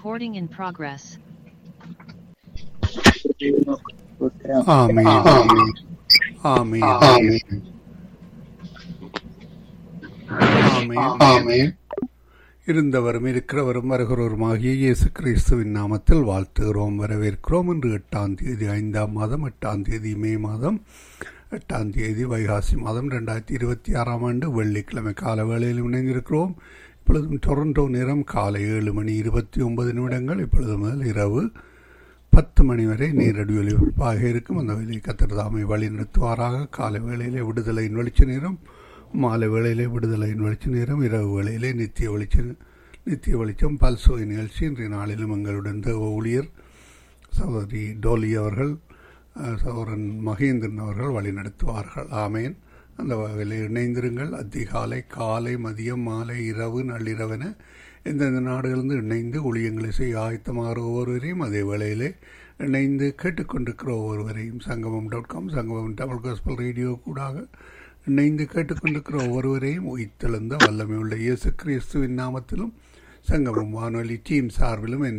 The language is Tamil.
Recording in progress. ஆமென் ஆமென் ஆமென் ஆமென் இருந்தவரும் இருக்கிறவரும் வருகிறவருமாகிய இயேசு கிறிஸ்துவின் நாமத்தில் வாழ்த்துகிறோம் வரவேற்கிறோம் இன்று எட்டாம் தேதி ஐந்தாம் மாதம் எட்டாம் தேதி மே மாதம் எட்டாம் தேதி வைகாசி மாதம் ரெண்டாயிரத்தி இருபத்தி ஆறாம் ஆண்டு வெள்ளிக்கிழமை கால வேளையில் இணைந்திருக்கிறோம் இப்பொழுதும் டொரண்டோ நேரம் காலை ஏழு மணி இருபத்தி ஒன்பது நிமிடங்கள் இப்பொழுது முதல் இரவு பத்து மணி வரை நேரடி ஒலிபரப்பாக இருக்கும் அந்த வேலையை கத்திரதாமை வழி நடத்துவாராக காலை வேளையிலே விடுதலையின் வெளிச்ச நேரம் மாலை வேளையிலே விடுதலையின் வெளிச்ச நேரம் இரவு வேளையிலே நித்திய வெளிச்ச நித்திய வெளிச்சம் பல்சுவை நிகழ்ச்சி இன்றைய நாளிலும் எங்களுடன் தேவ ஊழியர் சகோதரி டோலி அவர்கள் அஹ், சகோதரன் மகேந்திரன் அவர்கள் வழி நடத்துவார்கள் ஆமேன் அந்த வகையில் இணைந்திருங்கள் அதிகாலை காலை மதியம் மாலை இரவு நள்ளிரவென எந்தெந்த நாடுகளிலிருந்து இணைந்து ஊழியங்களை செய்ய ஆயத்தமாகிற ஒவ்வொருவரையும் அதே வேளையிலே இணைந்து கேட்டுக்கொண்டிருக்கிற ஒவ்வொருவரையும் சங்கமம் டாட் காம் சங்கமம் தமிழ் காஸ்பல் ரேடியோ கூடாக இணைந்து கேட்டுக்கொண்டிருக்கிற ஒவ்வொருவரையும் உயிர்த்தெழுந்த வல்லமை உள்ள இயேசு கிறிஸ்துவின் நாமத்திலும் சங்கமம் வானொலி டீம் சார்பிலும் என்